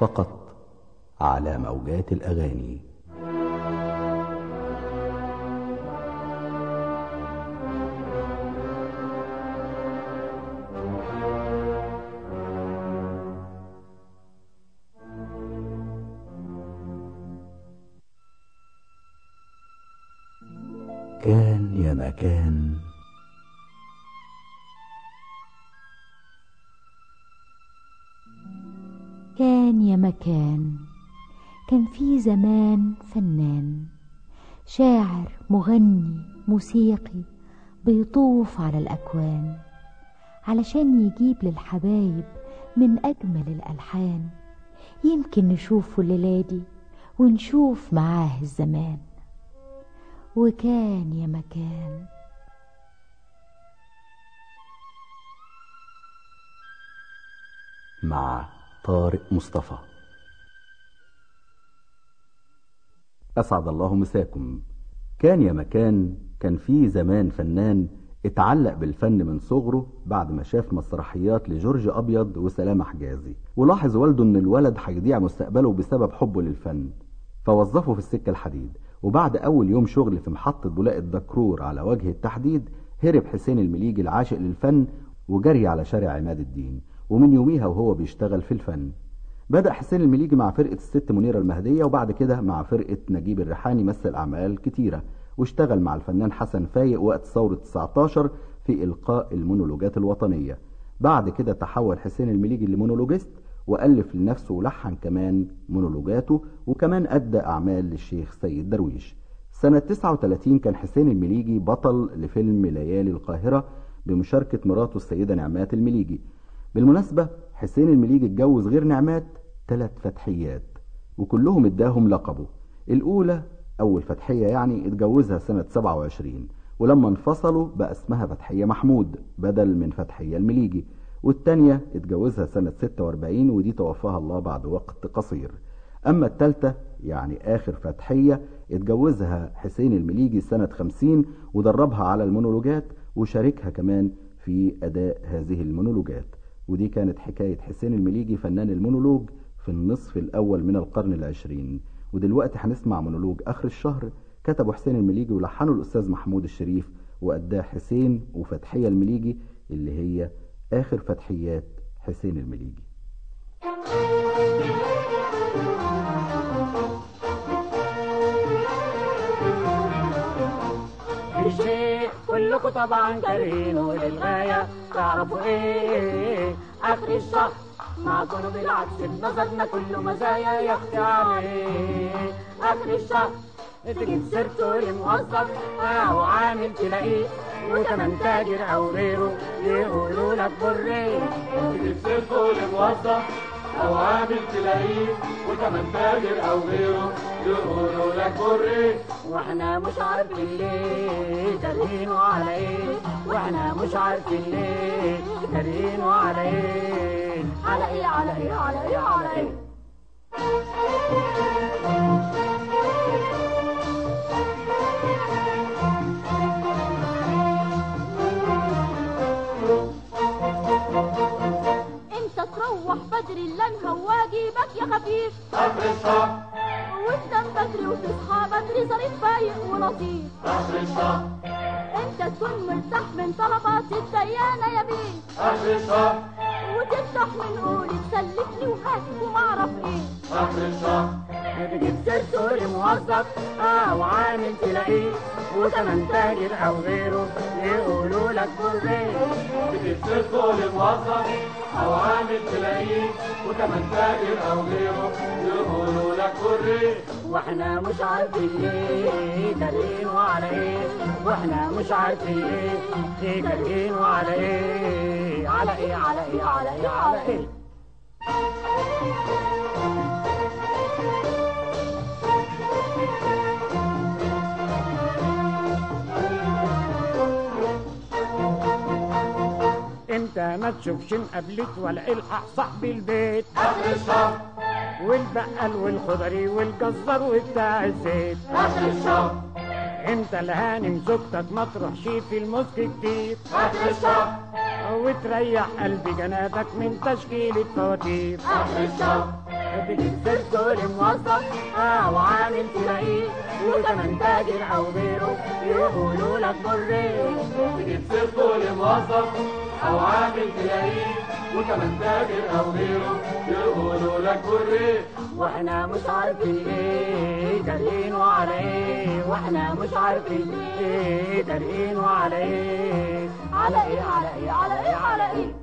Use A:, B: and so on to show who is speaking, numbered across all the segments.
A: فقط على موجات الأغاني كان يا مكان
B: كان يا مكان كان في زمان فنان شاعر مغني موسيقي بيطوف على الأكوان علشان يجيب للحبايب من أجمل الألحان يمكن نشوفه الليلة دي ونشوف معاه الزمان وكان يا مكان
A: مع طارق مصطفى أسعد الله مساكم كان يا مكان كان في زمان فنان اتعلق بالفن من صغره بعد ما شاف مسرحيات لجورج أبيض وسلامة حجازي ولاحظ والده ان الولد هيضيع مستقبله بسبب حبه للفن فوظفه في السكة الحديد وبعد أول يوم شغل في محطة بولاق الدكرور على وجه التحديد هرب حسين المليجي العاشق للفن وجري على شارع عماد الدين ومن يوميها وهو بيشتغل في الفن بدأ حسين المليجي مع فرقة الست منيرة المهدية وبعد كده مع فرقة نجيب الريحاني مثل أعمال كتيرة واشتغل مع الفنان حسن فايق وقت ثورة 19 في إلقاء المونولوجات الوطنية بعد كده تحول حسين المليجي لمونولوجيست وألف لنفسه ولحن كمان مونولوجاته وكمان أدى أعمال للشيخ سيد درويش سنة 39 كان حسين المليجي بطل لفيلم ليالي القاهرة بمشاركة مراته السيدة نعمات المليجي بالمناسبة حسين المليجي اتجوز غير نعمات ثلاث فتحيات وكلهم اداهم لقبه الأولى أول فتحية يعني اتجوزها سنة 27 ولما انفصلوا بقى اسمها فتحية محمود بدل من فتحية المليجي والتانية اتجوزها سنة 46 ودي توفاها الله بعد وقت قصير أما التالتة يعني آخر فتحية اتجوزها حسين المليجي سنة 50 ودربها على المونولوجات وشاركها كمان في أداء هذه المونولوجات ودي كانت حكاية حسين المليجي فنان المونولوج في النصف الأول من القرن العشرين ودلوقتي هنسمع مونولوج آخر الشهر كتبه حسين المليجي ولحنه الأستاذ محمود الشريف وأداه حسين وفتحية المليجي اللي هي آخر فتحيات حسين المليجي
C: في شيء كلكم طبعا كارهينه للغاية تعرفوا ايه اخر الشهر معكم بالعكس بنظرنا كله مزايا يخفي عليه اخر الشهر تجيب سيرته لموظف او عامل تلاقيه وكمان تاجر او غيره يقولوا لك بريه
D: تجيب سيرته لموظف او عامل تلاقيه وكمان تاجر او غيره يقولوا لك بري
C: واحنا مش عارفين ليه كارهينه على ايه واحنا مش عارفين ليه كارهينه على ايه على ايه على ايه على ايه على ايه
E: انت تروح بدري لن هواجيبك يا خفيف
D: اخر الشهر
E: وتنام بدري وتصحى بدري ظريف فايق ولطيف
D: اخر الشهر
E: انت تكون مرتاح من طلبات الديانة يا بيه
D: اخر الشهر
E: وتفتح من قولي تسلفني وهات ومعرف ايه
D: اخر الشهر
C: تجيب سيرته لموظف او عامل تلاقيه وكمان تاجر او غيره يقولوا لك بريه
D: تجيب سيرته لموظف او عامل تلاقيه وكمان تاجر او غيره يقولوا لك بري
C: واحنا مش عارفين ليه كارهينه على ايه واحنا مش عارفين ليه ليه كارهينه على ايه على ايه على ايه على ايه على ايه انت ما تشوفش مقابلت ولا الحق صاحب البيت
D: اخر الشهر
C: والبقال والخضري والجزار وبتاع الزيت
D: اخر الشهر
C: انت الهانم زوجتك ما تروحش في المسك كتير
D: اخر الشهر
C: وتريح قلب جنابك من تشكيل الفواتير
D: اخر الشهر
C: تجيب سيرته لموظف او عامل تلاقيه وكمان تاجر او غيره يقولوا لك بريه
D: تجيب سيرته لموظف او عامل تلاقيه وكمان تاجر او غيره يقولوا لك بريه
C: واحنا مش عارفين ايه دارينه على ايه واحنا مش عارفين ايه دارينه على ايه
E: على ايه على ايه على ايه على ايه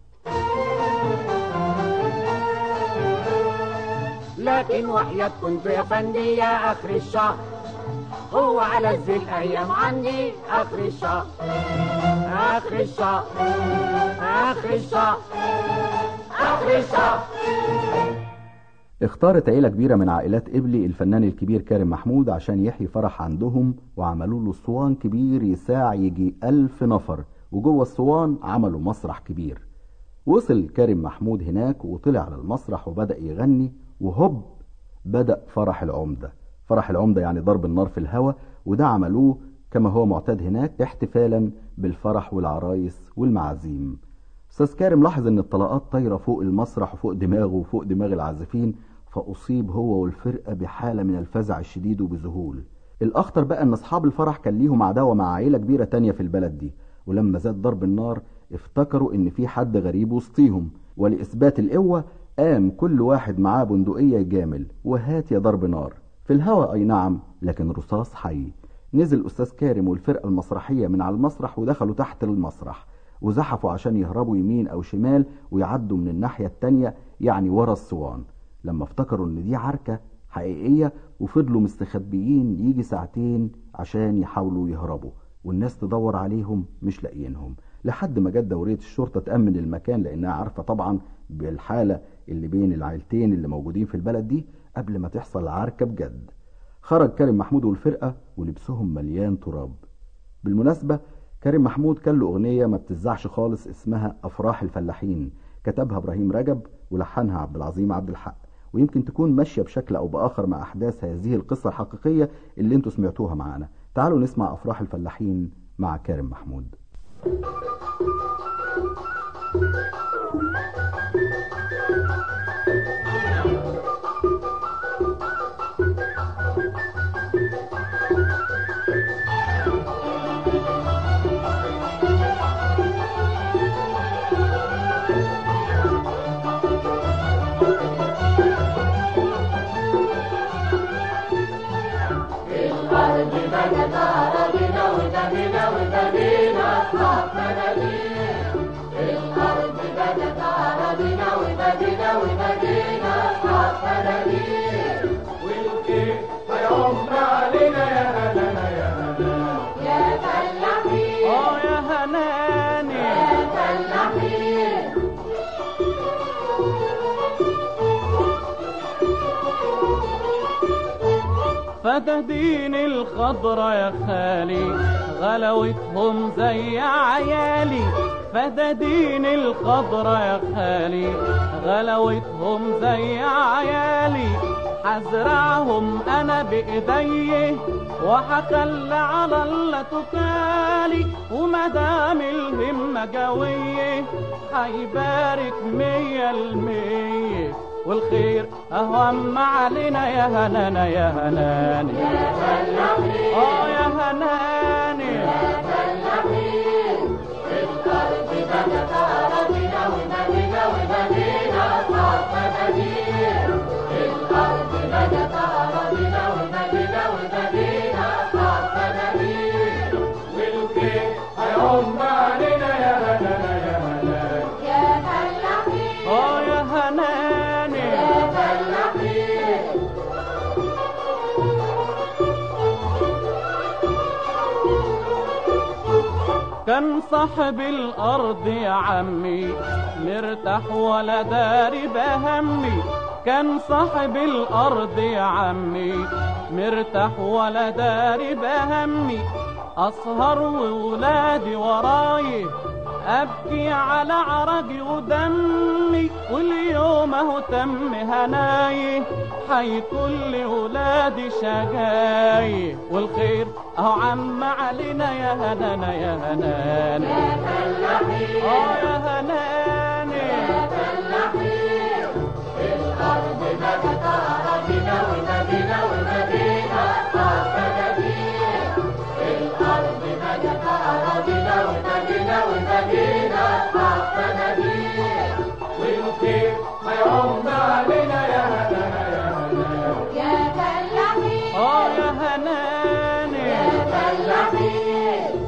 C: لكن وحياة كنت يا فندي يا اخر الشهر هو على الزي الايام عندي اخر الشهر اخر الشهر اخر الشهر اخر الشهر
A: اختارت عيلة كبيرة من عائلات إبلي الفنان الكبير كارم محمود عشان يحيي فرح عندهم وعملوا له اسوان كبير يساع يجي ألف نفر وجوه الاسوان عملوا مسرح كبير وصل كارم محمود هناك وطلع على المسرح وبدأ يغني وهوب بدأ فرح العمدة فرح العمدة يعني ضرب النار في الهوا وده عملوه كما هو معتاد هناك احتفالا بالفرح والعرايس والمعازيم استاذ كارم لاحظ ان الطلقات طايره فوق المسرح وفوق دماغه وفوق دماغ العازفين فاصيب هو والفرقه بحاله من الفزع الشديد وبذهول الاخطر بقى ان اصحاب الفرح كان ليهم عداوه مع عيله كبيره تانية في البلد دي ولما زاد ضرب النار افتكروا ان في حد غريب وسطيهم ولاثبات القوه قام كل واحد معاه بندقيه يجامل وهات يا ضرب نار في الهوا اي نعم لكن رصاص حي نزل استاذ كارم والفرقه المسرحيه من على المسرح ودخلوا تحت المسرح وزحفوا عشان يهربوا يمين او شمال ويعدوا من الناحية التانية يعني ورا الصوان لما افتكروا ان دي عركة حقيقية وفضلوا مستخبيين يجي ساعتين عشان يحاولوا يهربوا والناس تدور عليهم مش لاقيينهم لحد ما جت دورية الشرطة تأمن المكان لأنها عارفة طبعا بالحالة اللي بين العيلتين اللي موجودين في البلد دي قبل ما تحصل عركة بجد خرج كريم محمود والفرقة ولبسهم مليان تراب بالمناسبة كريم محمود كان له أغنية ما بتزعش خالص اسمها أفراح الفلاحين كتبها إبراهيم رجب ولحنها عبد العظيم عبد الحق ويمكن تكون ماشية بشكل أو بآخر مع أحداث هذه القصة الحقيقية اللي انتوا سمعتوها معانا تعالوا نسمع أفراح الفلاحين مع كريم محمود
D: الأرض بدت أراضينا ودمنا ودمنا أصحاب مناديل الأرض بدت أراضينا ودمنا ودمنا أصحاب مناديل والكيف هيعم علينا يا هلانا يا هلانا
E: يا فلاحين
C: اه يا هناني
E: يا فلاحين
C: فتهدين الخضرة يا خالي غلوتهم زي عيالي فتهدين الخضرة يا خالي غلوتهم زي عيالي حزرعهم انا بايدي وحخلي على الله تكالي ومدام الهمة قوية هيبارك مية المية والخير اهم علينا يا هنانا يا هناني
E: يا فلاحين
C: اه يا هناني
E: يا فلاحين الأرض بدت أراضينا ومدينة ومدينة أصحاب مناديل الأرض بدت أراضينا ومدينة ومدينة أصحاب مناديل
D: والكيف هيعم علينا يا هلانا يا هلانا
E: يا فلاحين
C: اه يا هناني
E: يا فلاحين
C: كان صاحب الارض يا عمي مرتاح ولا داري بهمي كان صاحب الارض يا عمي مرتاح ولا داري بهمي اسهر وولادي وراي ابكي على عرقي ودمي واليوم اهو تم هناي حي كل ولادي شقاي والخير اهو عم علينا يا هنانا يا هناني
E: يا فلاحين
C: اه يا هناني
E: يا فلاحين الأرض
D: وبدينا صح تناديل والخير هيعم علينا يا هنانا يا هنانا
E: يا فلاحين
C: اه يا هناني
E: يا فلاحين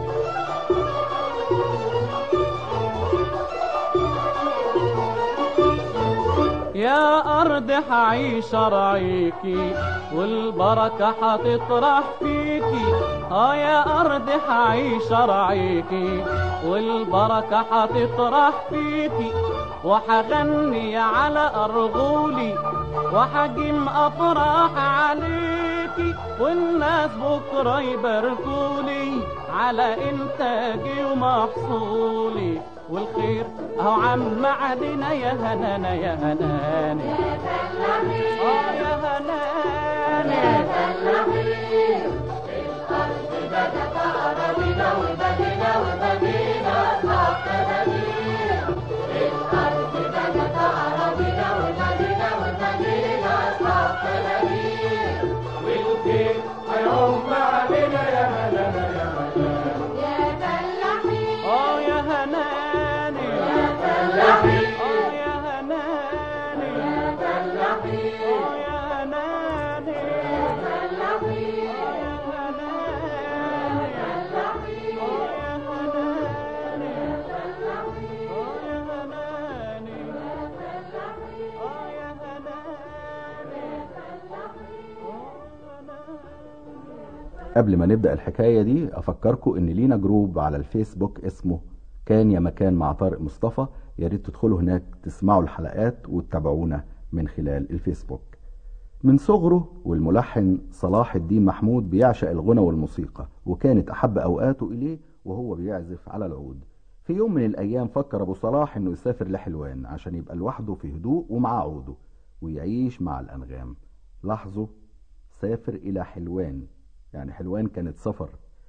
C: يا أرض حعيش رعيكي والبركة حتطرح فيكي اه يا أرض حعيش رعيكي والبركة حتطرح فيكي وحغني على أرغولي وحجم أفراح عليكي والناس بكرة يباركولي على إنتاجي ومحصولي والخير أهو عم علينا يا هنانا يا هناني
E: يا فلاحين
C: آه يا هناني
E: يا فلاحين
D: الأرض بدت أراضينا وبدينا وبدينا صح تناديل الأرض بدت أراضينا وبدينا وبدينا صح تناديل والخير هيعم علينا يا هنانا يا هنانا
E: يا فلاحين
C: آه يا هناني
E: يا فلاحين
C: آه يا هناني
E: يا فلاحين
C: آه يا هناني
E: يا فلاحين
C: آه يا هناني
E: فلاحين
C: آه يا هناني
E: فلاحين
C: آه يا هناني
E: فلاحين
C: آه يا هناني
A: قبل ما نبدأ الحكاية دي أفكركم إن لينا جروب على الفيسبوك اسمه كان يا مكان مع طارق مصطفى يا ريت تدخلوا هناك تسمعوا الحلقات وتتابعونا من خلال الفيسبوك من صغره والملحن صلاح الدين محمود بيعشق الغنى والموسيقى وكانت أحب أوقاته إليه وهو بيعزف على العود في يوم من الأيام فكر أبو صلاح إنه يسافر لحلوان عشان يبقى لوحده في هدوء ومعاه عوده ويعيش مع الأنغام لاحظوا سافر إلى حلوان يعني حلوان كانت سفر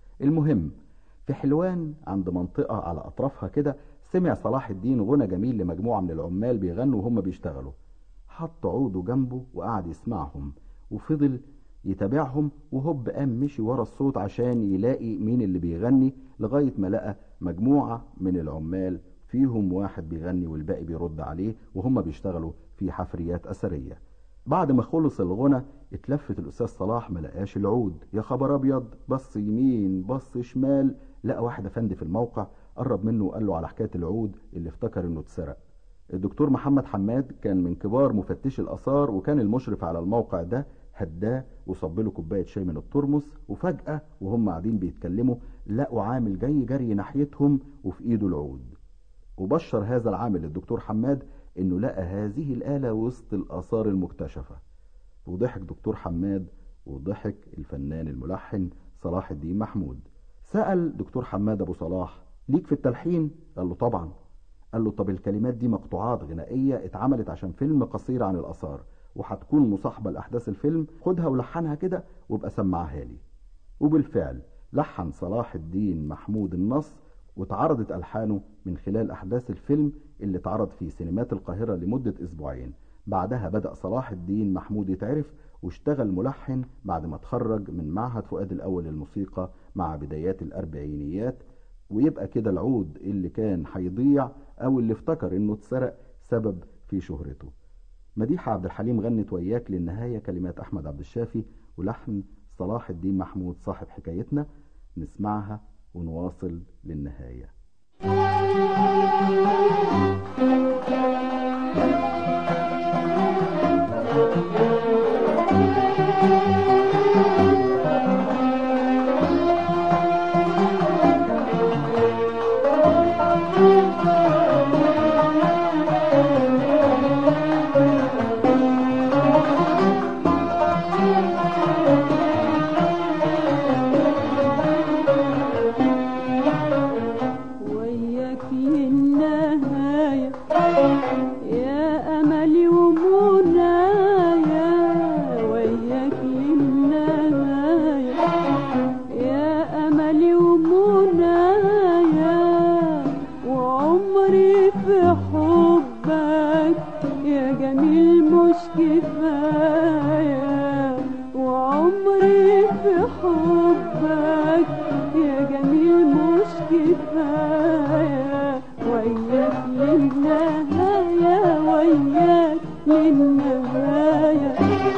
A: المهم في حلوان عند منطقة على أطرافها كده سمع صلاح الدين غنى جميل لمجموعة من العمال بيغنوا وهم بيشتغلوا حط عوده جنبه وقعد يسمعهم وفضل يتابعهم وهوب قام مشي ورا الصوت عشان يلاقي مين اللي بيغني لغاية ما لقى مجموعة من العمال فيهم واحد بيغني والباقي بيرد عليه وهم بيشتغلوا في حفريات أثرية بعد ما خلص الغنى اتلفت الأستاذ صلاح ما لقاش العود يا خبر أبيض بص يمين بص شمال لقى واحد أفندي في الموقع قرب منه وقال له على حكاية العود اللي افتكر إنه اتسرق الدكتور محمد حماد كان من كبار مفتشي الآثار وكان المشرف على الموقع ده هداه وصب له كوبايه شاي من الترمس وفجاه وهم قاعدين بيتكلموا لقوا عامل جاي جري ناحيتهم وفي ايده العود وبشر هذا العامل الدكتور حماد انه لقى هذه الاله وسط الاثار المكتشفه وضحك دكتور حماد وضحك الفنان الملحن صلاح الدين محمود سأل دكتور حماد ابو صلاح ليك في التلحين قال له طبعا قال له طب الكلمات دي مقطوعات غنائيه اتعملت عشان فيلم قصير عن الاثار وهتكون مصاحبه لاحداث الفيلم خدها ولحنها كده وابقى سمعها لي وبالفعل لحن صلاح الدين محمود النص واتعرضت ألحانه من خلال أحداث الفيلم اللي اتعرض في سينمات القاهرة لمدة أسبوعين بعدها بدأ صلاح الدين محمود يتعرف واشتغل ملحن بعد ما اتخرج من معهد فؤاد الأول للموسيقى مع بدايات الأربعينيات ويبقى كده العود اللي كان هيضيع أو اللي افتكر إنه اتسرق سبب في شهرته مديحة عبد الحليم غنت وياك للنهاية كلمات أحمد عبد الشافي ولحن صلاح الدين محمود صاحب حكايتنا نسمعها ونواصل للنهاية
F: وياك للنهاية يا أملي ومنايا وياك للنهاية يا أملي ومنايا وعمري في حبك يا جميل مش كفاية وعمري في حبك يا جميل مش كفاية للنهاية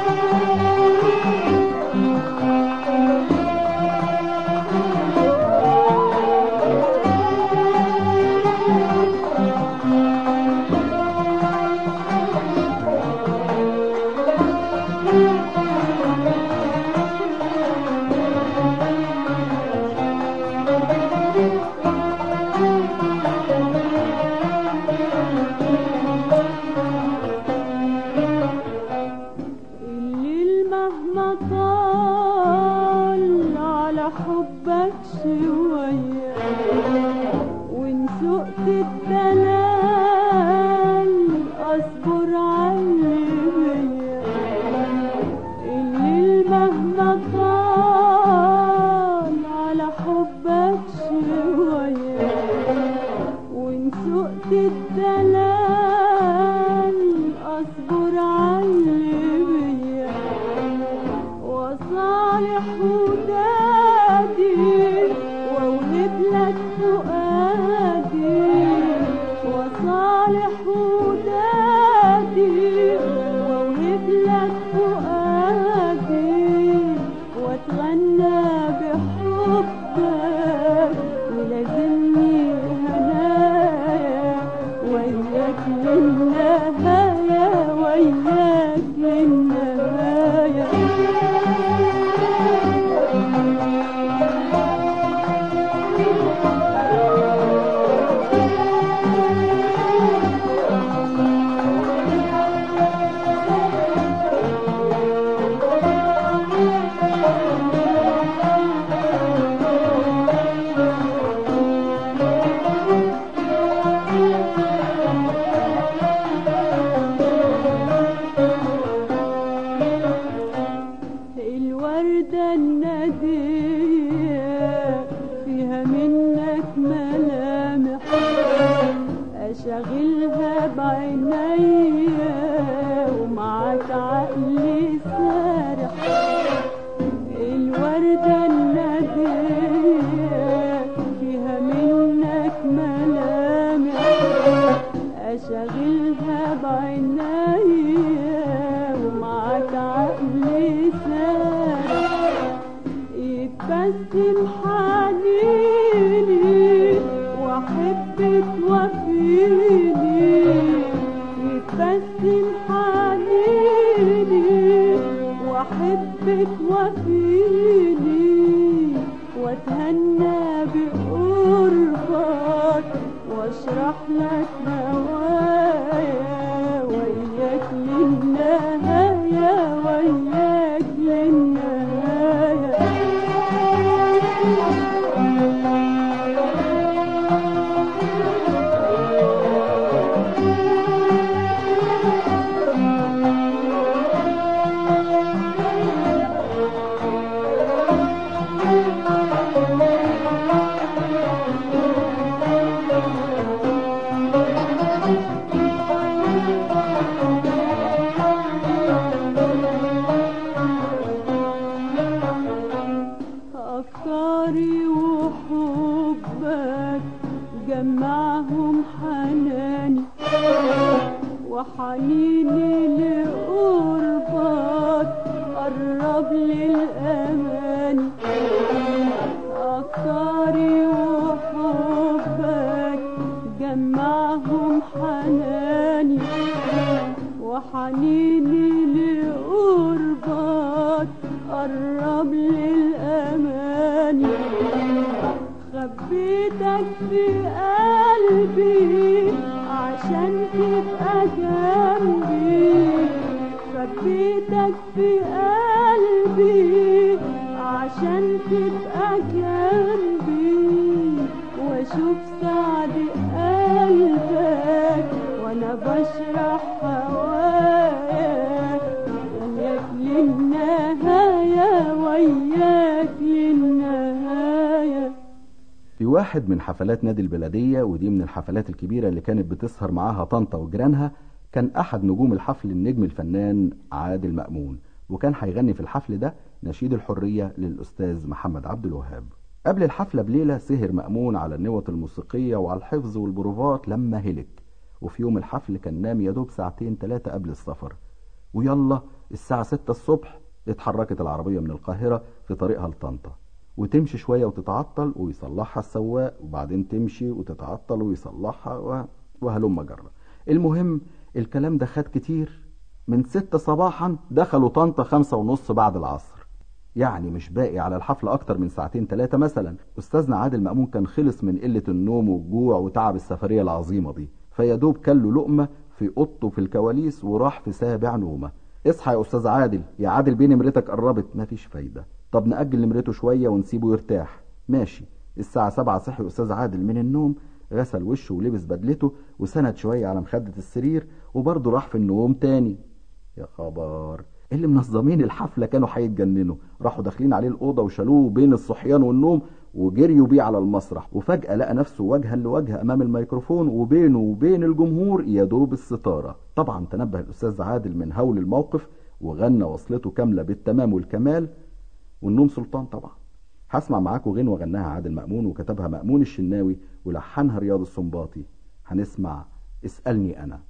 F: الليل مهما طال على حبك شوية وإن سقت الدلال أصبر علي بيا الليل مهما طال على حبك شوية وإن سقت الدلال أصبر علي بيا وصالح ودادي وأوهب لك فؤادي وصالح ودادي وأوهب لك فؤادي واتغنى بحبك ولازمني هنايا وياك للنهاية وياك للنهاية الوردة النادية فيها منك ملامح أشغلها بعينيا ومعك عقلي سارح الوردة النادية فيها منك ملامح أشغلها بعينيا ومعك عقلي سارح يتبسم حنيني واحب توفيني يتبسم حنيني واحب توفيني واتهنى بقربك واشرح لك هوايا وياك للنهاية وياك للنهاية أفكاري وحبك جمعهم حناني وحنيني لقربك قرب للأماني أفكاري وحبك جمعهم حناني وحنيني لقربك قرب للأماني خبيتك في قلبي عشان تبقى جنبي خبيتك في قلبي عشان تبقى جنبي واشوف سعد قلبك وانا بشرح هوايا وياك للنهاية وياك للنهاية
A: في واحد من حفلات نادي البلدية ودي من الحفلات الكبيرة اللي كانت بتسهر معاها طنطا وجيرانها كان أحد نجوم الحفل النجم الفنان عادل مأمون وكان هيغني في الحفل ده نشيد الحرية للأستاذ محمد عبد الوهاب قبل الحفلة بليلة سهر مأمون على النوت الموسيقية وعلى الحفظ والبروفات لما هلك وفي يوم الحفل كان نام يدوب ساعتين ثلاثة قبل السفر ويلا الساعة ستة الصبح اتحركت العربية من القاهرة في طريقها لطنطا وتمشي شوية وتتعطل ويصلحها السواق وبعدين تمشي وتتعطل ويصلحها و... وهلم جرة المهم الكلام ده خد كتير من ستة صباحا دخلوا طنطا خمسة ونص بعد العصر يعني مش باقي على الحفلة أكتر من ساعتين ثلاثة مثلا أستاذنا عادل مأمون كان خلص من قلة النوم والجوع وتعب السفرية العظيمة دي فيدوب كله لقمة في أوضته في الكواليس وراح في سابع نومة اصحى يا أستاذ عادل يا عادل بيه نمرتك قربت مفيش فايدة طب نأجل نمرته شوية ونسيبه يرتاح ماشي الساعة سبعة صحي أستاذ عادل من النوم غسل وشه ولبس بدلته وسند شوية على مخدة السرير وبرضه راح في النوم تاني يا خبر اللي منظمين الحفلة كانوا هيتجننوا راحوا داخلين عليه الأوضة وشالوه بين الصحيان والنوم وجريوا بيه على المسرح وفجأة لقى نفسه وجها لوجه أمام الميكروفون وبينه وبين الجمهور يدوب الستارة طبعا تنبه الأستاذ عادل من هول الموقف وغنى وصلته كاملة بالتمام والكمال والنوم سلطان طبعا هسمع معاكم غنوة غناها عادل مأمون وكتبها مأمون الشناوي ولحنها رياض السنباطي هنسمع اسألني أنا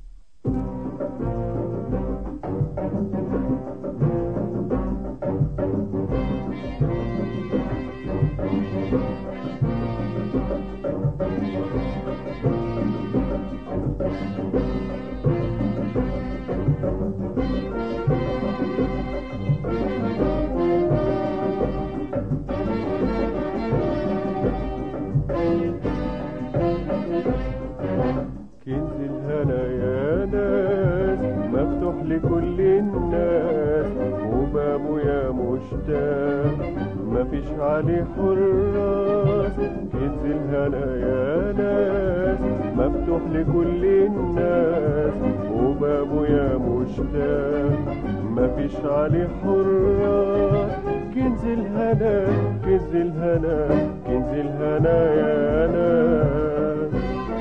G: كنز الهنا يا ناس مفتوح لكل الناس وبابه يا مشتاق مفيش عليه حراس كنز الهنا يا ناس مفتوح لكل الناس وبابه يا مشتاق مفيش عليه حراس كنز الهنا كنز الهنا كنز الهنا يا ناس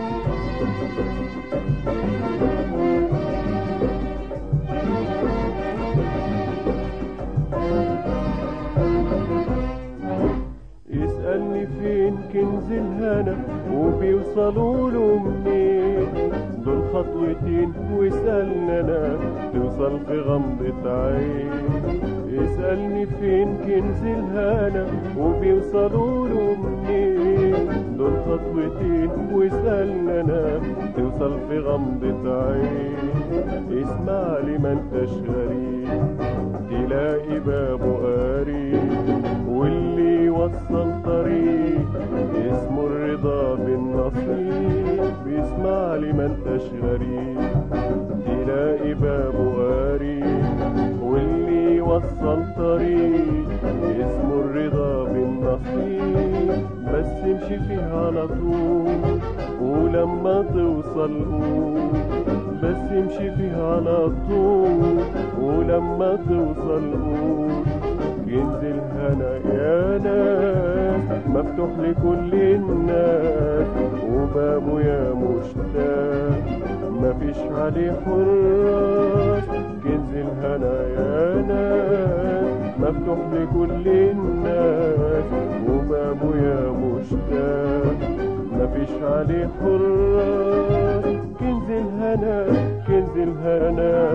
G: يسألني فين كنز الهنا وبيوصلوا له منين دول خطوتين واسألنا انا توصل في غمضة عين يسألني فين كنز الهنا وبيوصلوا له منين دول خطوتين واسألنا انا توصل في غمضة عين اسمع لي ما انتش غريب تلاقي بابه قريب واللي يوصل طريق اسمه الرضا بالنصيب اسمع لي ما انتش غريب تلاقي بابه قريب واللي يوصل طريق اسمه الرضا بالنصيب بس امشي فيها على طول ولما توصل قول بس امشي فيها على طول ولما توصل قول كنز الهنا يا ناس مفتوح لكل الناس وبابه يا مشتاق مفيش عليه حراس كنز الهنا يا ناس مفتوح لكل الناس وبابه يا مشتاق مفيش عليه حراس كنز الهنا كنز الهنا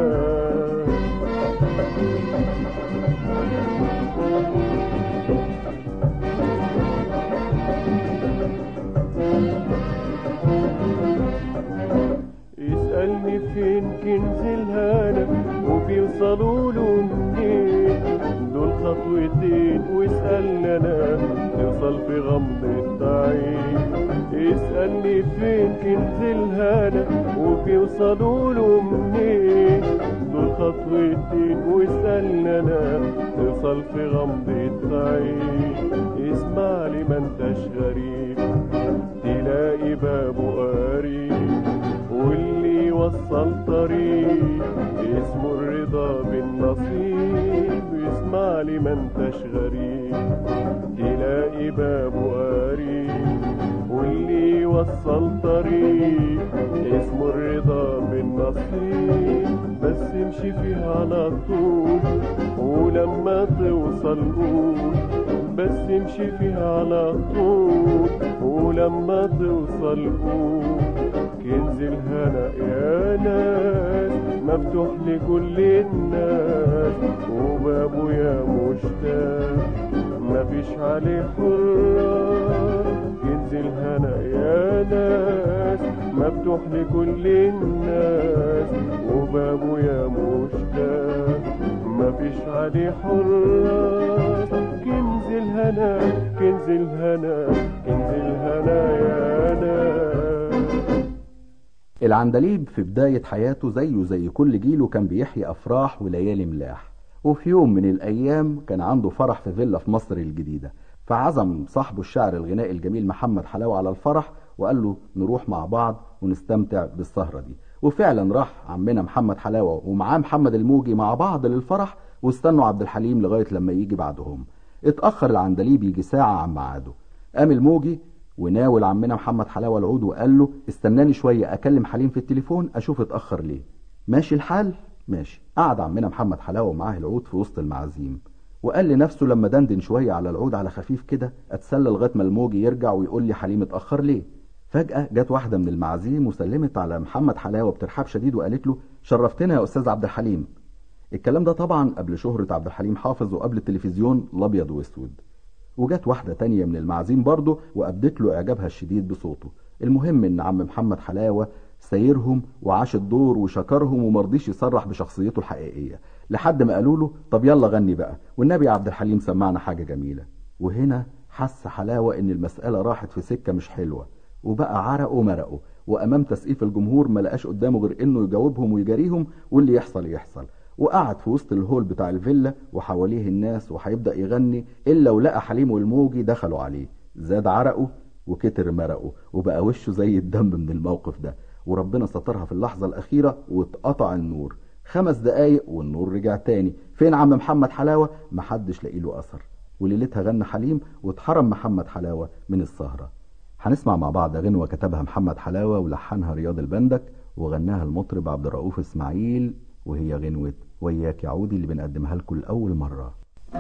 G: يسألني فين كنز الهنا وبيوصلوا له منين دول خطوتين واسألنا انا نوصل في غمضة عين يسألني فين كنز الهنا وبيوصلوا له منين دول خطوتين واسألنا انا نوصل في غمضة عين اسمع لي ما انتش غريب تلاقي بابه قريب واللي يوصل طريق اسمه الرضا بالنصيب اسمع لي ما انتش غريب تلاقي بابه قريب واللي يوصل طريق اسمه الرضا بالنصيب بس امشي فيها على طول ولما توصل قول بس امشي فيها على طول ولما توصل قول كنز الهنا يا ناس مفتوح لكل الناس وبابه يا مشتاق مفيش عليه حرة كنز الهنا يا ناس مفتوح لكل الناس وبابه يا مشتاق مفيش عليه حراس كنز الهنا كنز الهنا كنز الهنا يا ناس
A: العندليب في بداية حياته زيه زي كل جيله كان بيحيي أفراح وليالي ملاح وفي يوم من الأيام كان عنده فرح في فيلا في مصر الجديدة فعزم صاحبه الشاعر الغنائي الجميل محمد حلاوة على الفرح وقال له نروح مع بعض ونستمتع بالسهرة دي وفعلا راح عمنا محمد حلاوة ومعاه محمد الموجي مع بعض للفرح واستنوا عبد الحليم لغاية لما يجي بعدهم اتأخر العندليب يجي ساعة عن ميعاده قام الموجي وناول عمنا محمد حلاوة العود وقال له استناني شوية أكلم حليم في التليفون أشوف اتأخر ليه ماشي الحال ماشي قعد عمنا محمد حلاوة ومعاه العود في وسط المعازيم وقال لنفسه لما دندن شوية على العود على خفيف كده اتسلى لغاية ما الموجي يرجع ويقول لي حليم اتأخر ليه فجأة جت واحدة من المعازيم وسلمت على محمد حلاوة بترحاب شديد وقالت له شرفتنا يا أستاذ عبد الحليم الكلام ده طبعا قبل شهرة عبد الحليم حافظ وقبل التلفزيون الأبيض وأسود وجت واحدة تانية من المعازيم برضه وأبدت له إعجابها الشديد بصوته المهم إن عم محمد حلاوة سايرهم وعاش الدور وشكرهم ومرضيش يصرح بشخصيته الحقيقية لحد ما قالوا له طب يلا غني بقى والنبي يا عبد الحليم سمعنا حاجة جميلة وهنا حس حلاوة إن المسألة راحت في سكة مش حلوة وبقى عرقه ومرقه وأمام تسقيف الجمهور ما لقاش قدامه غير إنه يجاوبهم ويجاريهم واللي يحصل يحصل وقعد في وسط الهول بتاع الفيلا وحواليه الناس وهيبدأ يغني إلا ولقى حليم والموجي دخلوا عليه زاد عرقه وكتر مرقه وبقى وشه زي الدم من الموقف ده وربنا سترها في اللحظة الأخيرة واتقطع النور خمس دقايق والنور رجع تاني فين عم محمد حلاوة محدش لاقي له أثر وليلتها غنى حليم واتحرم محمد حلاوة من السهرة هنسمع مع بعض غنوة كتبها محمد حلاوة ولحنها رياض البندك وغناها المطرب عبد الرؤوف اسماعيل وهي غنوة وياك يا عودي اللي بنقدمها لكم لأول مرة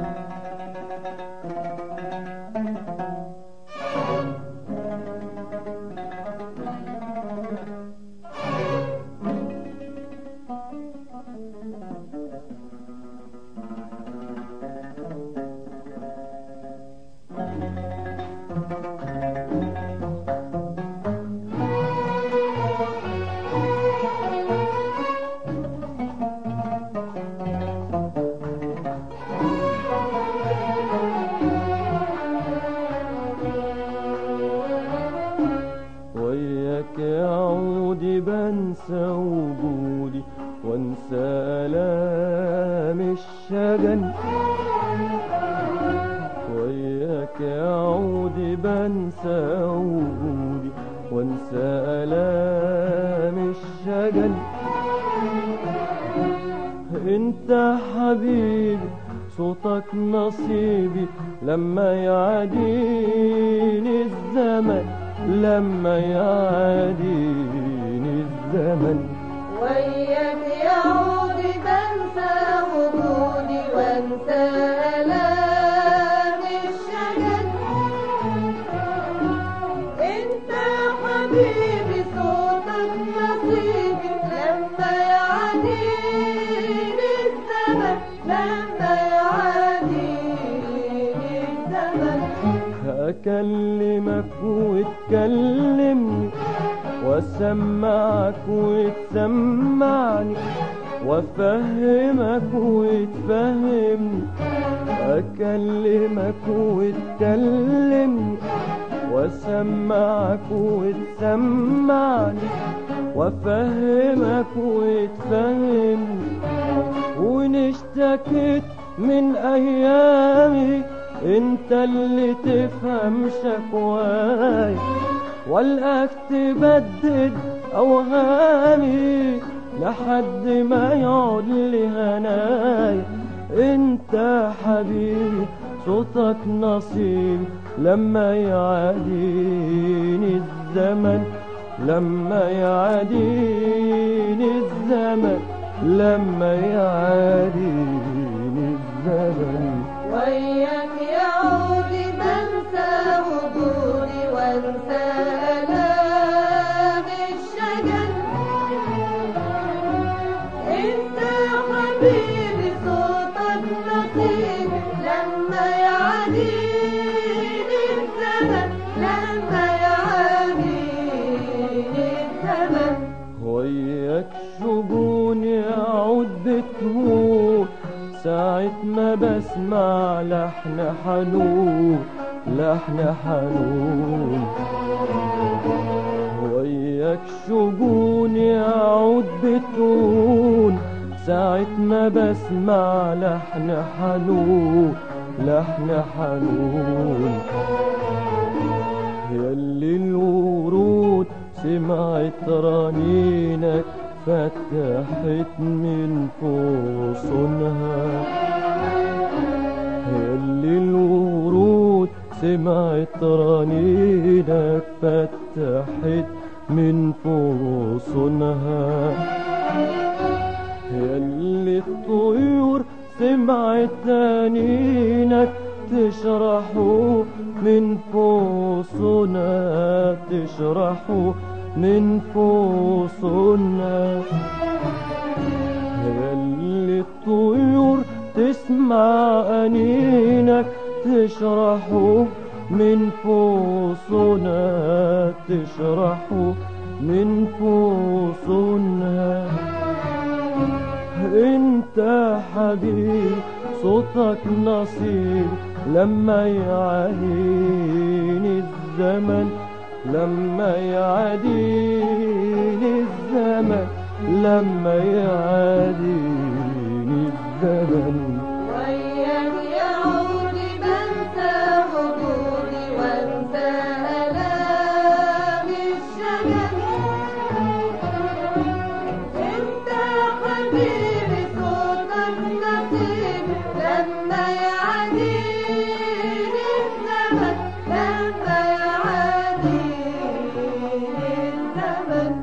G: وياك يا عودي بنسى وجودي وانسى آلام الشجن وياك يا عودي بنسى وجودي وانسى آلام الشجن انت حبيبي صوتك نصيبي لما يعاديني الزمن لما يعاديني الزمن
H: وياك يا عودي بنسى وجودي وانسى آلام الشجن انت حبيبي صوتك نصيبي لما يعاديني الزمن لما يعاديني الزمن
G: أكلمك وتكلمني وأسمعك وتسمعني وأفهمك وتفهمني أكلمك وتكلمني وأسمعك وتسمعني وأفهمك وتفهمني ونشتكيت من أيامي انت اللي تفهم شكواي والقاك تبدد اوهامي لحد ما يعود لي هناي انت حبيبي صوتك نصيب لما يعاديني الزمن لما يعاديني الزمن لما يعاديني الزمن
H: وياك يا عودي بنسى وجودي وانسى آلام الشجن
G: ساعة ما بسمع لحن حنون لحن حنون وياك شجون يعود بتون ساعة ما بسمع لحن حنون لحن حنون ياللي الورود سمعت رنينك فتحت من فوصونها ياللي الورود سمعت رنينك فتحت من فوصونها ياللي الطيور سمعت أنينك تشرحوا من فوصنا تشرحوا من فوصنا ياللي الطيور تسمع أنينك تشرحوا من فوصنا تشرحوا من فوصنا انت حبيب صوتك نصيب لما يعانيني الزمن لما يعاديني الزمن لما يعاديني الزمن
H: وياك يا عودي بنسى حدودي وانسى آلامي الشجن انت حبيبي صوتك نصيبي لما يعاديني الزمن لما يعاديني الزمن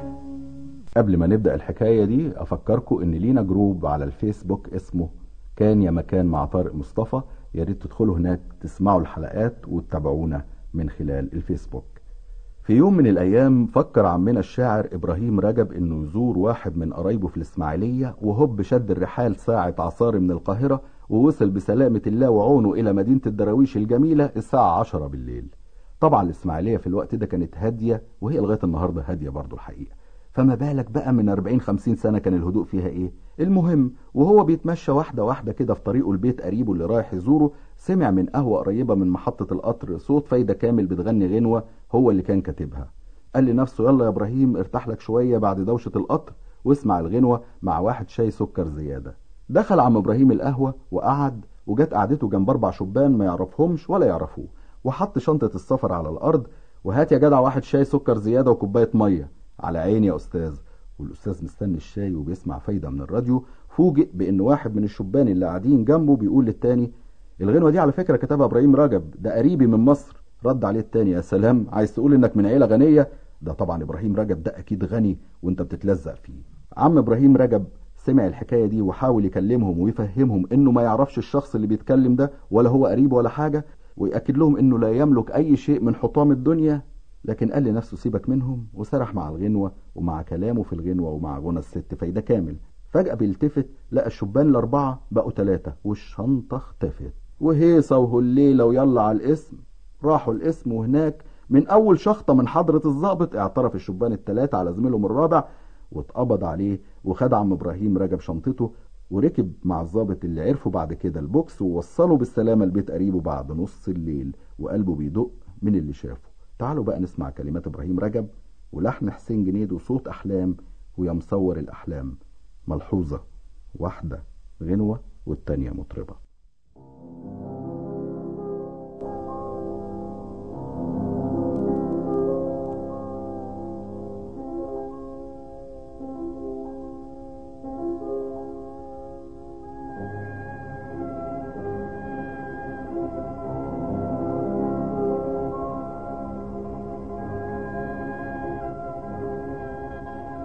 A: قبل ما نبدأ الحكاية دي أفكركم إن لينا جروب على الفيسبوك اسمه كان يا مكان مع طارق مصطفى يا ريت تدخلوا هناك تسمعوا الحلقات وتتابعونا من خلال الفيسبوك في يوم من الأيام فكر عمنا الشاعر إبراهيم رجب إنه يزور واحد من قرايبه في الإسماعيلية وهوب شد الرحال ساعة عصار من القاهرة ووصل بسلامة الله وعونه إلى مدينة الدراويش الجميلة الساعة عشرة بالليل طبعا الإسماعيلية في الوقت ده كانت هادية وهي لغاية النهاردة هادية برضو الحقيقة فما بالك بقى من 40 50 سنة كان الهدوء فيها ايه المهم وهو بيتمشى واحدة واحدة كده في طريقه البيت قريبه اللي رايح يزوره سمع من قهوة قريبة من محطة القطر صوت فايدة كامل بتغني غنوة هو اللي كان كاتبها قال لنفسه يلا يا ابراهيم ارتاح لك شوية بعد دوشة القطر واسمع الغنوة مع واحد شاي سكر زيادة دخل عم ابراهيم القهوة وقعد وجت قعدته جنب اربع شبان ما يعرفهمش ولا يعرفوه وحط شنطة السفر على الارض وهات يا جدع واحد شاي سكر زيادة وكوباية مية على عيني يا استاذ والاستاذ مستني الشاي وبيسمع فايده من الراديو فوجئ بان واحد من الشبان اللي قاعدين جنبه بيقول للتاني الغنوه دي على فكره كتبها ابراهيم رجب ده قريبي من مصر رد عليه التاني يا سلام عايز تقول انك من عيله غنيه ده طبعا ابراهيم رجب ده اكيد غني وانت بتتلزق فيه عم ابراهيم رجب سمع الحكايه دي وحاول يكلمهم ويفهمهم انه ما يعرفش الشخص اللي بيتكلم ده ولا هو قريب ولا حاجه ويأكد لهم انه لا يملك اي شيء من حطام الدنيا لكن قال لنفسه سيبك منهم وسرح مع الغنوة ومع كلامه في الغنوة ومع غنى الست فايدة كامل فجأة بيلتفت لقى الشبان الأربعة بقوا ثلاثة والشنطة اختفت وهيصة وهليلة ويلا على الاسم راحوا الاسم وهناك من أول شخطة من حضرة الضابط اعترف الشبان الثلاثة على زميلهم الرابع واتقبض عليه وخد عم إبراهيم رجب شنطته وركب مع الضابط اللي عرفه بعد كده البوكس ووصله بالسلامة لبيت قريبه بعد نص الليل وقلبه بيدق من اللي شافه تعالوا بقى نسمع كلمات إبراهيم رجب ولحن حسين جنيد وصوت أحلام ويا مصور الأحلام ملحوظة واحدة غنوة والتانية مطربة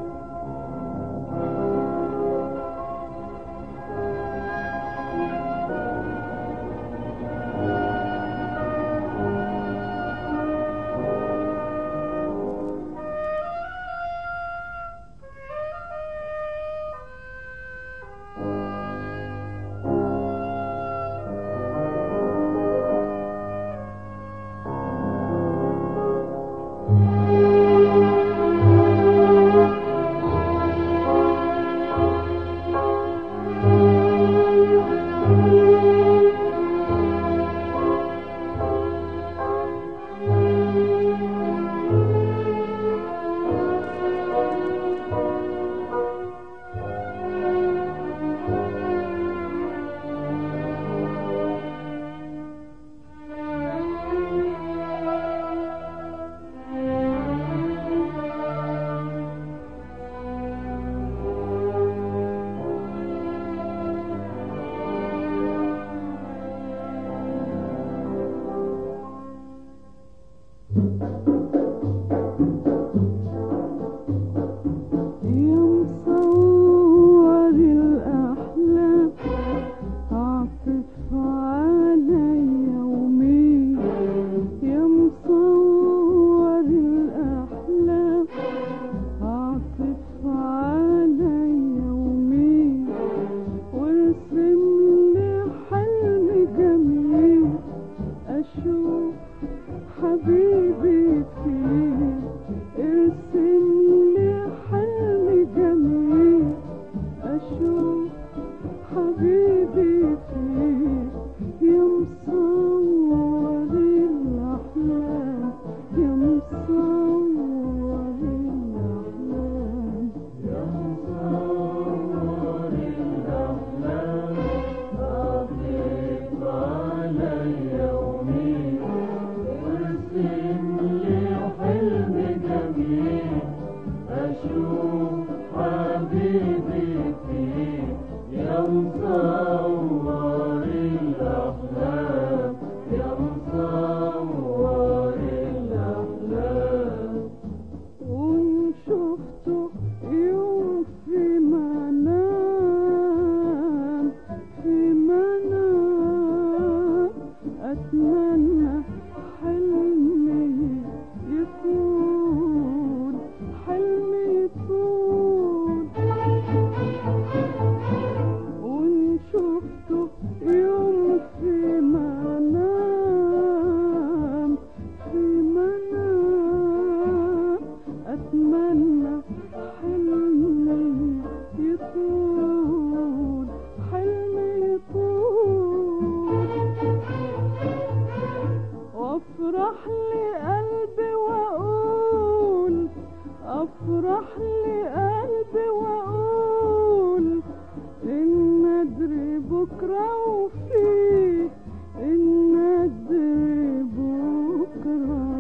H: وياك
F: افرح لقلبي واقول افرح لقلبي واقول ان ادري بكره وفيه ان ادري بكره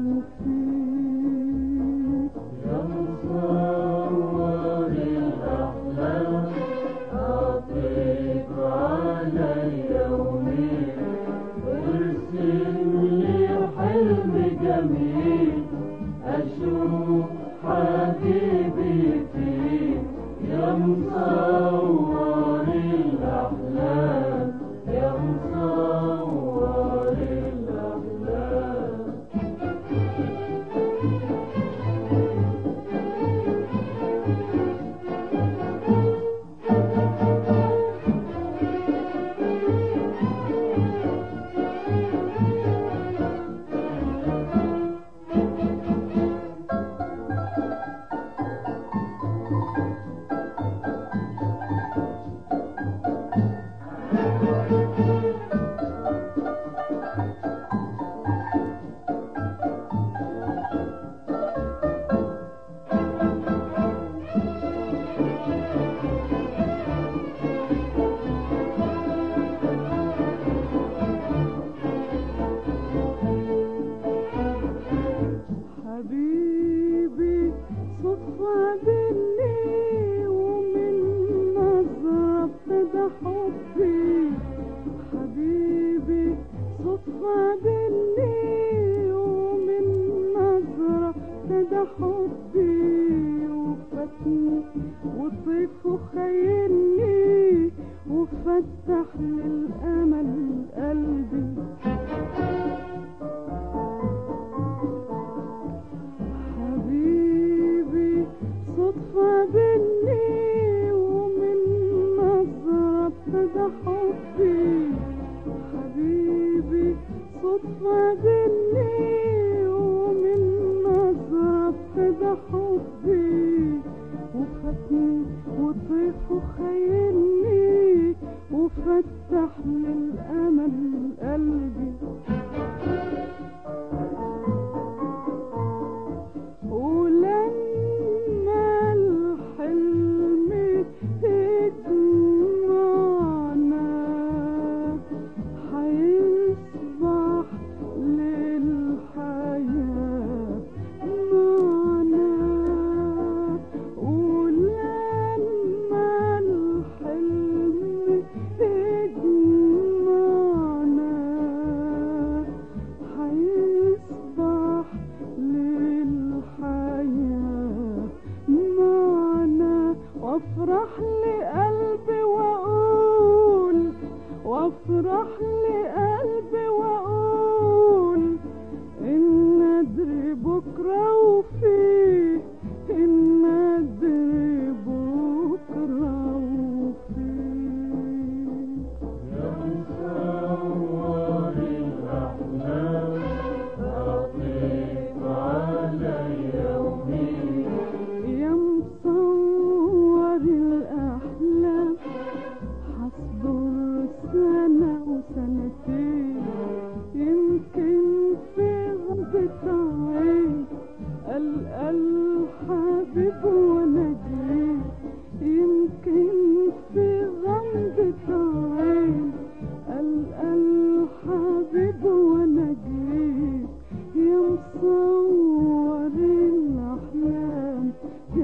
F: وفيه
D: يا مصور الأحلام أعطيك على يومي وارسم لي حلم جميل أشوف حبيبي فيه يا مصور الأحلام يا مصور الأحلام
F: حبيبي صدفة بيني ومن نظرة ابتدى حبي حبيبي صدفة بيني ومن نظرة ابتدى حبي وفاتني وطيف وخيلني وفتح للأمل قلبي حبيبي صدفة بيني ومن نظرة ابتدى حبي حبيبي صدفة بيني ومن نظرة ابتدى حبي وفاتني وطيف وخيلني وفتح للأمل قلبي ولما الحلم يجمعنا هيصبح للحياة معنا ولما الحلم يجمعنا هيصبح للحياة معنا وافرح لقلبي واقول وافرح لقلبي واقول ان ادري بكره وفيه ان ادري بكره وفيه
D: يا مصور الأحلام أعطيك على يومي
F: يا مصور الأحلام حصبر سنة وسنتين يمكن في غمضة عين ألقى الحبيب وأنا جيت يمكن في غمضة عين ألقى الحبيب وأنا جيت يا مصور الأحلام يا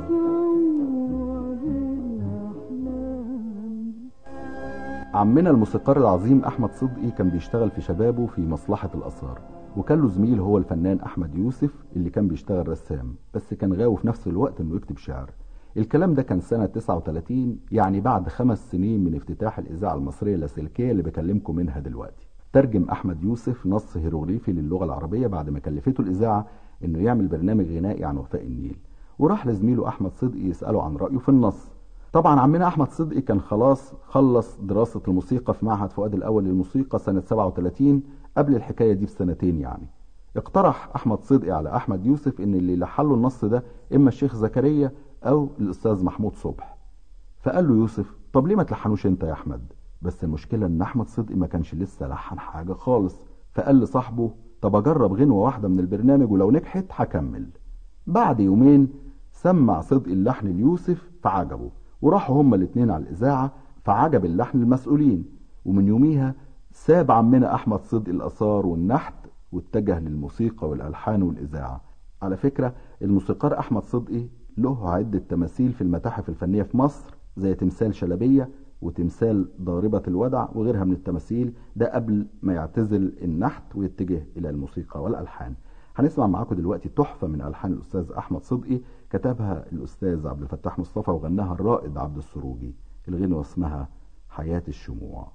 F: مصور الأحلام
A: عمنا الموسيقار العظيم احمد صدقي كان بيشتغل في شبابه في مصلحة الاثار وكان له زميل هو الفنان احمد يوسف اللي كان بيشتغل رسام بس كان غاوي في نفس الوقت انه يكتب شعر الكلام ده كان سنة 39 يعني بعد خمس سنين من افتتاح الإذاعة المصرية اللاسلكية اللي بكلمكم منها دلوقتي ترجم أحمد يوسف نص هيروغليفي للغة العربية بعد ما كلفته الإذاعة إنه يعمل برنامج غنائي عن وفاء النيل وراح لزميله أحمد صدقي يسأله عن رأيه في النص طبعا عمنا أحمد صدقي كان خلاص خلص دراسة الموسيقى في معهد فؤاد الأول للموسيقى سنة 37 قبل الحكاية دي بسنتين يعني اقترح أحمد صدقي على أحمد يوسف إن اللي لحن له النص ده إما الشيخ زكريا أو الأستاذ محمود صبح فقال له يوسف طب ليه ما تلحنوش أنت يا أحمد بس المشكلة إن أحمد صدقي ما كانش لسه لحن حاجة خالص فقال لصاحبه طب اجرب غنوة واحدة من البرنامج ولو نجحت هكمل بعد يومين سمع صدقي اللحن ليوسف فعجبه وراحوا هما الاتنين على الإذاعة فعجب اللحن المسؤولين ومن يوميها ساب عمنا أحمد صدقي الآثار والنحت واتجه للموسيقى والألحان والإذاعة على فكرة الموسيقار أحمد صدقي له عدة تماثيل في المتاحف الفنية في مصر زي تمثال شلبية وتمثال ضاربة الودع وغيرها من التماثيل ده قبل ما يعتزل النحت ويتجه إلى الموسيقى والألحان هنسمع معاكم دلوقتي تحفة من ألحان الأستاذ أحمد صدقي كتبها الأستاذ عبد الفتاح مصطفى وغناها الرائد عبد السروجي الغنوة اسمها حياة الشموع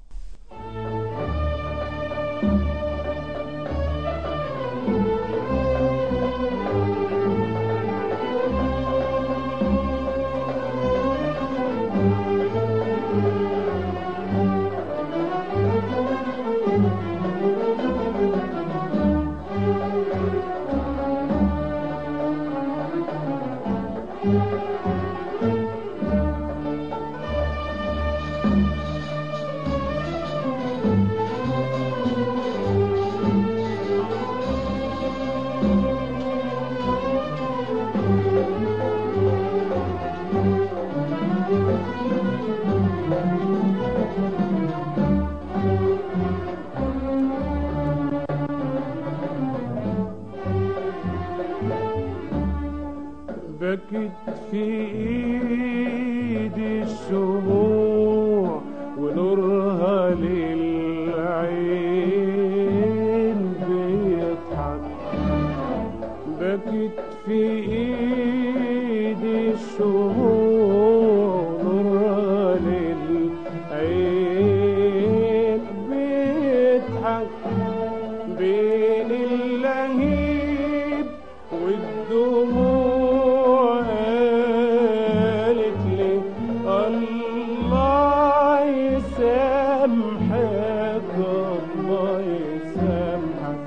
G: بكت في ايدي الشموع ونورها للعين بيضحك بكت في ايدي الشموع ونورها للعين بيضحك بين اللهيب والدموع قالت لي الله يسامحك الله يسامحك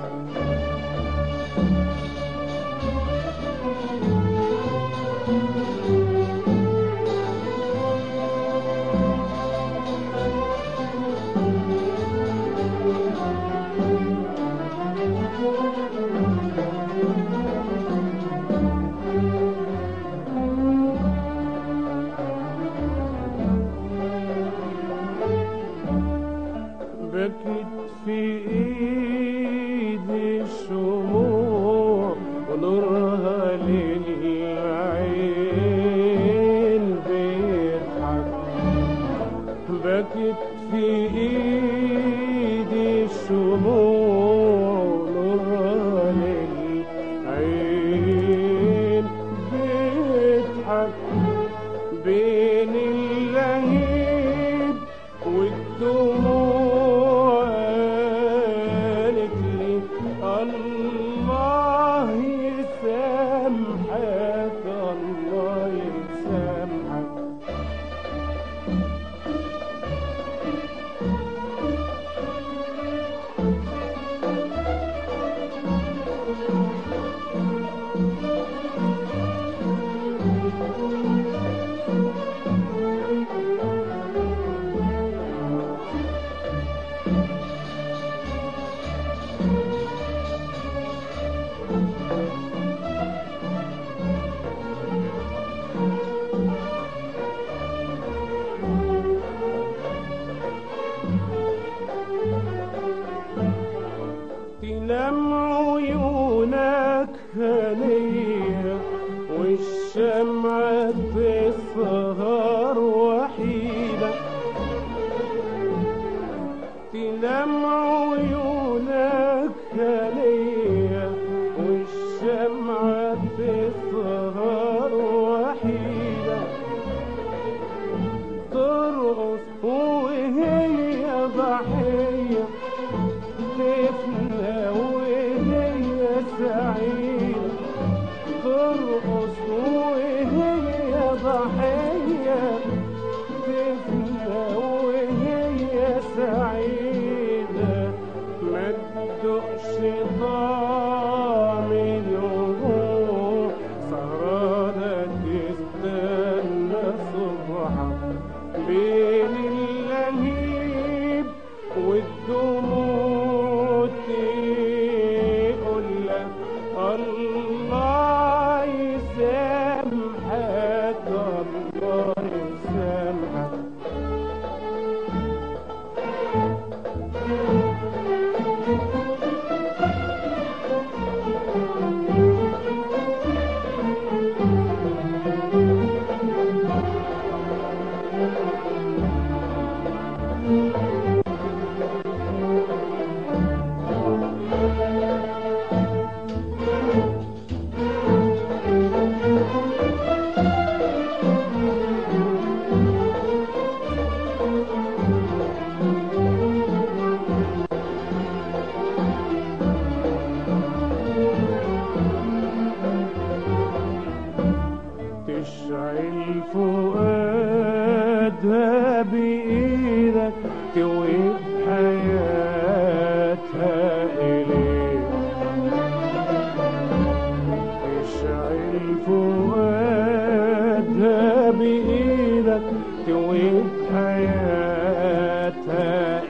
G: بكت في ايدي الشموع ونورها للعين بيضحك بكت في ايدي الشموع ونورها للعين بيضحك بين اللهيب والدموع قالت لي الله يسامحك الله يسامحك تنام عيونك هنية والشمعة تسهر وحيدة تنام عيونك هنية والشمعة تسهر وحيدة ترقص وهي ضحية تفنى وهي سعيدة ترقص وهي ضحية تفنى وهي سعيدة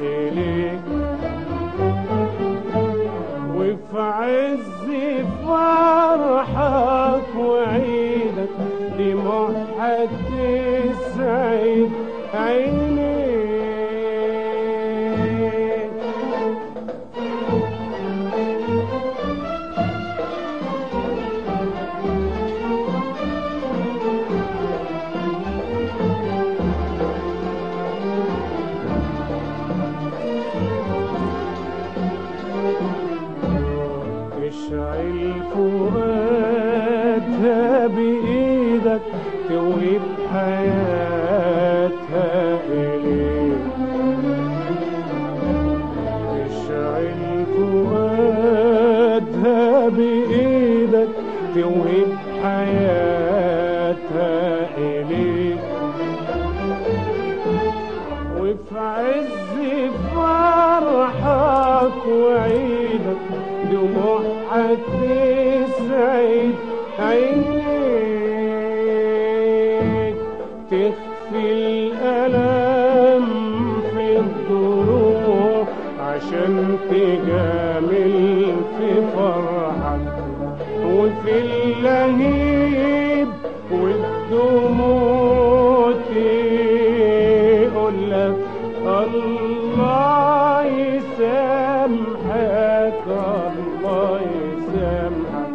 G: إليك وفي عز فرحك وعيدك دموعك تسعد عينيك اشعل فؤادها بإيدك توهب حياتها إليك اشعل فؤادها بإيدك توهب حياتها إليك وفي عز فرحك وعيدك دموعك تسعد عينيك تخفي الألم في الضلوع عشان تجامل في فرحك وفي اللهيب والدموع تقول لك الله يسامحك الله يسامحك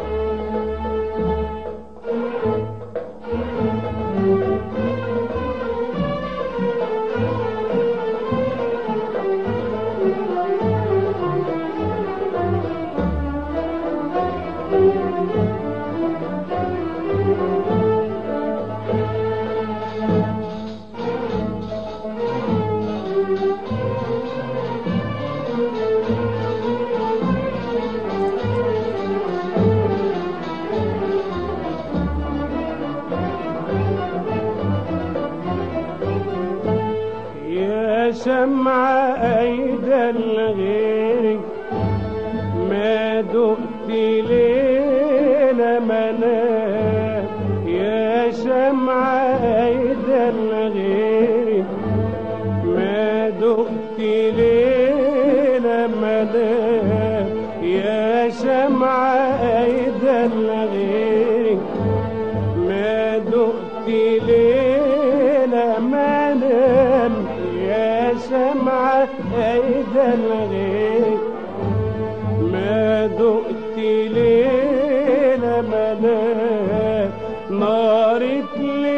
G: يا شمع أيدى الغير ما دقت ليلة منام يا شمع أيدى الغير ما دقت ليلة منام يا شمع أيدى الغير ما دقت ليلة منام يا شمعة أيدى الغير ما دقت ليلة منام نارت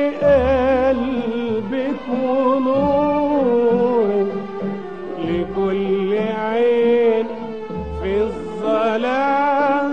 G: لقلبك ونور لكل عين في الظلام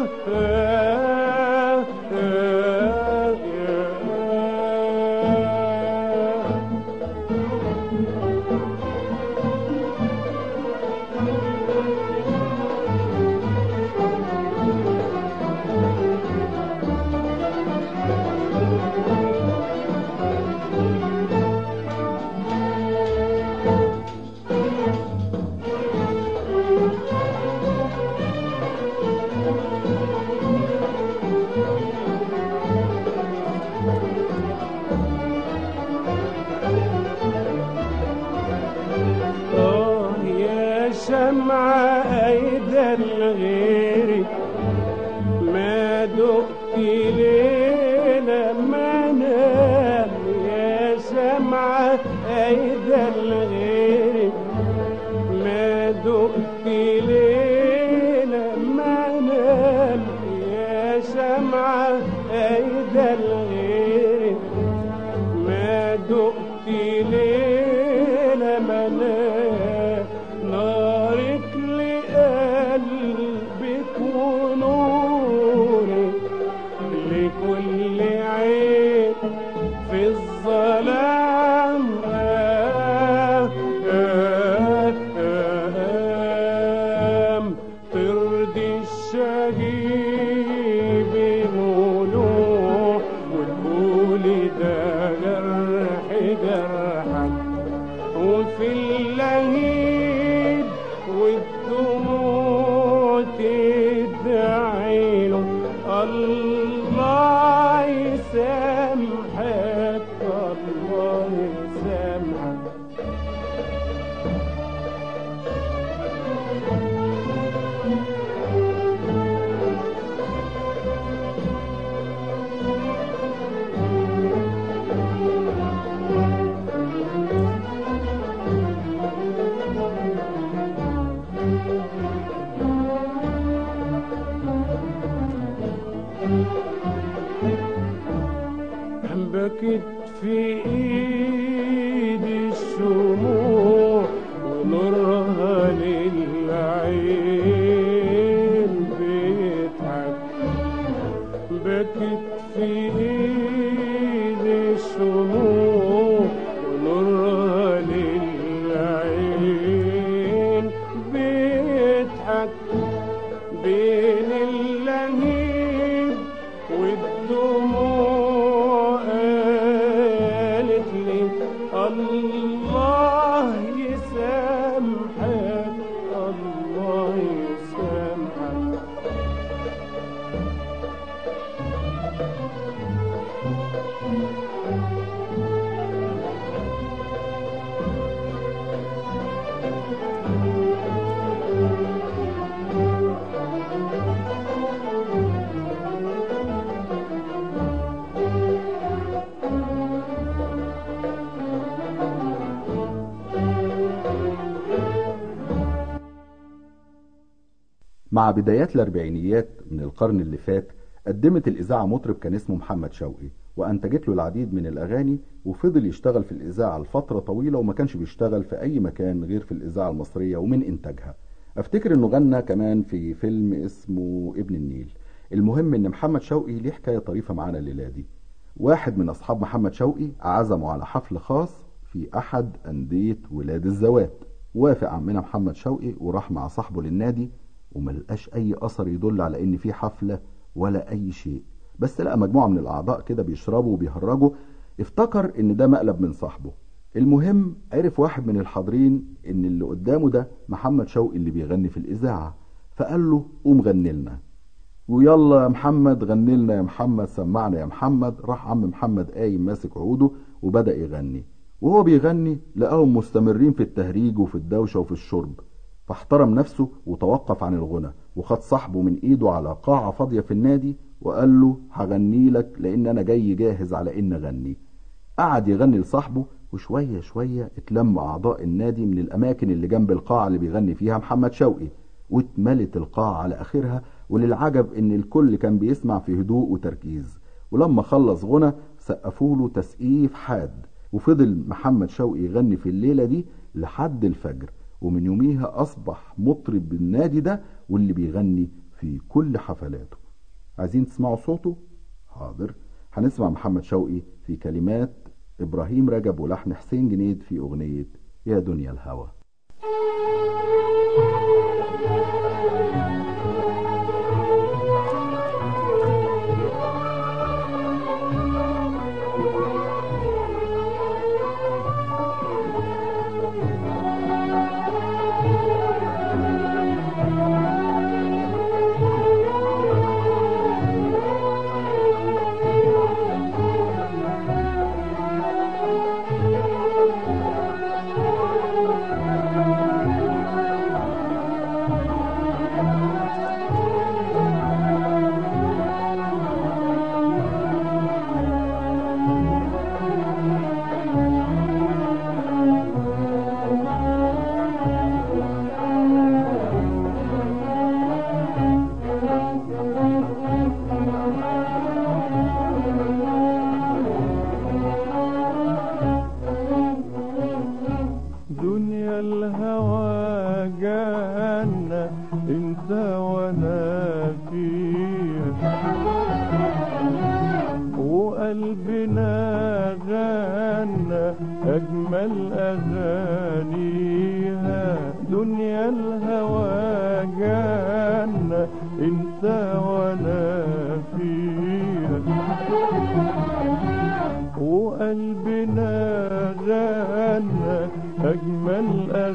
G: آه يا شمع أيدى الغير ما دقت ليلة ما نام يا شمع أيدى الغير ما دقت ليلة ما نام يا شمع أيدى الغير ما دقت ليلة منام نارك لقلبك ونورك لكل عين في الظلام آه آه آه بكت في ايدي الشموع ونورها للعين بيضحك بكت في ايدي الشموع ونورها للعين بيضحك بين اللهيب والدموع قالت لي الله يسامحك الله يسامحك
A: مع بدايات الأربعينيات من القرن اللي فات قدمت الإذاعة مطرب كان اسمه محمد شوقي وأنتجت له العديد من الأغاني وفضل يشتغل في الإذاعة لفترة طويلة وما كانش بيشتغل في أي مكان غير في الإذاعة المصرية ومن إنتاجها أفتكر إنه غنى كمان في فيلم اسمه ابن النيل المهم إن محمد شوقي ليه حكاية طريفة معانا الليلة دي واحد من أصحاب محمد شوقي عزمه على حفل خاص في أحد أندية ولاد الزوات وافق عمنا محمد شوقي وراح مع صاحبه للنادي وملقاش أي أثر يدل على إن في حفلة ولا أي شيء بس لقى مجموعة من الأعضاء كده بيشربوا وبيهرجوا افتكر إن ده مقلب من صاحبه المهم عرف واحد من الحاضرين إن اللي قدامه ده محمد شوقي اللي بيغني في الإذاعة فقال له قوم غني لنا ويلا يا محمد غني لنا يا محمد سمعنا يا محمد راح عم محمد قايم ماسك عوده وبدأ يغني وهو بيغني لقاهم مستمرين في التهريج وفي الدوشة وفي الشرب فاحترم نفسه وتوقف عن الغنى وخد صاحبه من ايده على قاعة فاضية في النادي وقال له هغني لك لان انا جاي جاهز على ان اغني قعد يغني لصاحبه وشوية شوية اتلم اعضاء النادي من الاماكن اللي جنب القاعة اللي بيغني فيها محمد شوقي واتملت القاعة على اخرها وللعجب ان الكل كان بيسمع في هدوء وتركيز ولما خلص غنى سقفوا له تسقيف حاد وفضل محمد شوقي يغني في الليلة دي لحد الفجر ومن يوميها أصبح مطرب النادي ده واللي بيغني في كل حفلاته عايزين تسمعوا صوته؟ حاضر هنسمع محمد شوقي في كلمات إبراهيم رجب ولحن حسين جنيد في أغنية يا دنيا الهوى
G: دنيا الهوى جنة انت وانا فيها وقلبنا غنى اجمل اغانيها دنيا الهوى جنة انت وانا فيها وقلبنا غنى أجمل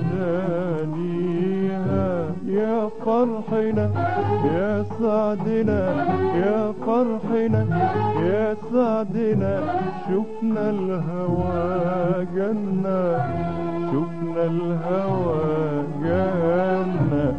G: أغانيها يا فرحنا يا سعدنا يا فرحنا يا سعدنا شفنا الهوى جنة شفنا الهوى جنة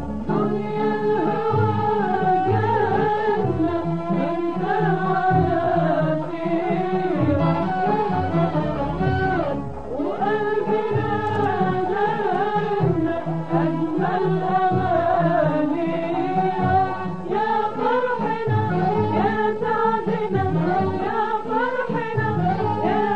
H: يا فرحنا يا سعدنا يا فرحنا يا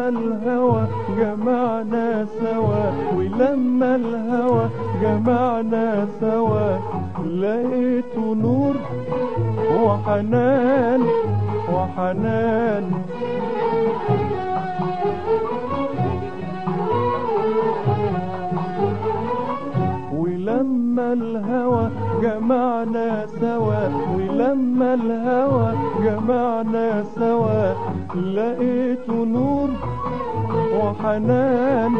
G: ولما الهوى جمعنا سوا ولما الهوى جمعنا سوا لقيت نور وحنان وحنان ولما الهوى جمعنا سوا ولما الهوى جمعنا سوا لقيت نور وحنان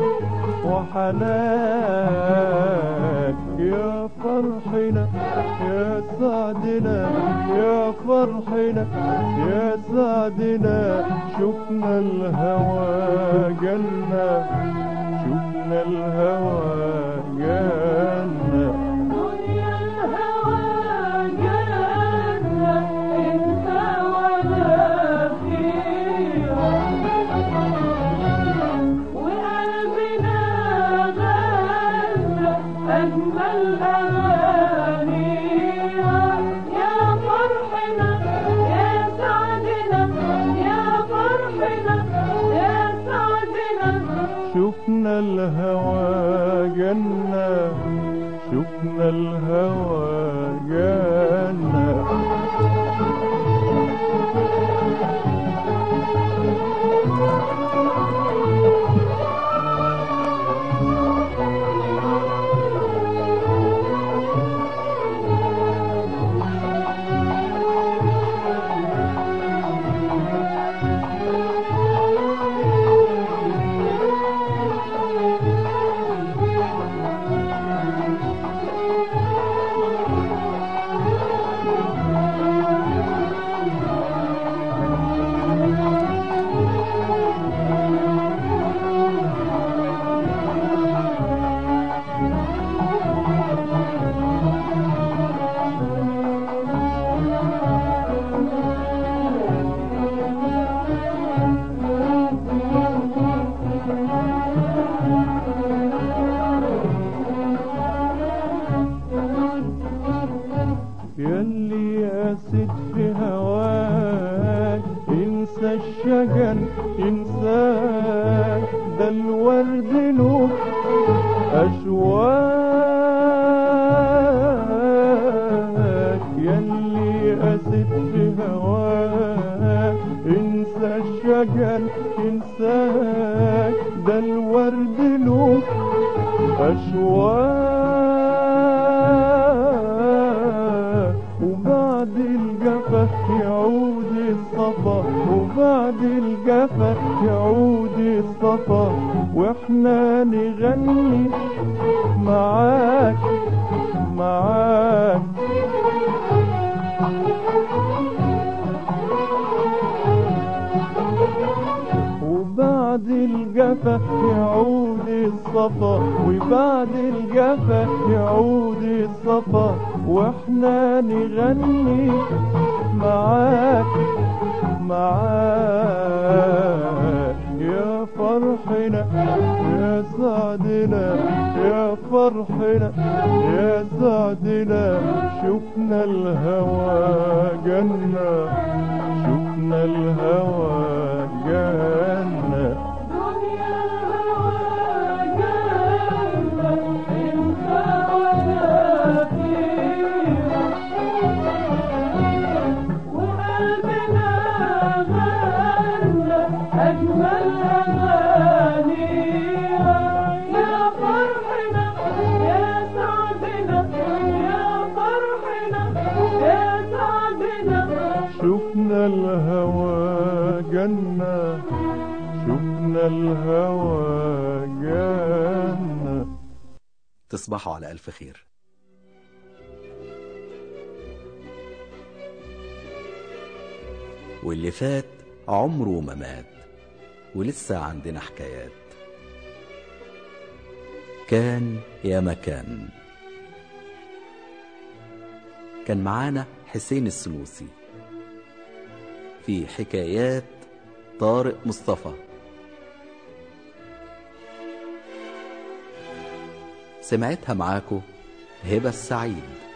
G: وحنان يا فرحنا يا سعدنا يا فرحنا يا سعدنا شفنا الهوى جنة شفنا الهوى جنة
H: دنيا الهوى جنة انت وانا فيها وقلبنا غنى اجمل اغانيها يا فرحنا يا سعدنا يا فرحنا يا سعدنا
G: شفنا الهوى جنة شفنا الهوى جنة يلي قاسد في هواك انسى الشجن انساك ده الورد له اشواك يلي قاسد في هواك انسى الشجن انساك ده الورد له أشواق وبعد الجفا يعود الصفا وبعد الجفا يعود الصفا واحنا نغني معاك معاك وبعد الجفا يعود الصفا وبعد الجفا يعود الصفا واحنا نغني معاك معاك يا فرحنا يا سعدنا يا فرحنا يا سعدنا شفنا الهوى جنة شفنا الهوى جنة
H: دنيا الهوى جنة انت وانا فيها وقلبنا غنى اجمل اغانيها يا فرحنا يا سعدنا يا فرحنا يا سعدنا
G: شفنا الهوى جنة شفنا الهوى جنة
A: تصبحوا على ألف خير واللي فات عمره ما مات ولسه عندنا حكايات كان يا مكان كان معانا حسين السنوسي في حكايات طارق مصطفى سمعتها معاكو هبة السعيد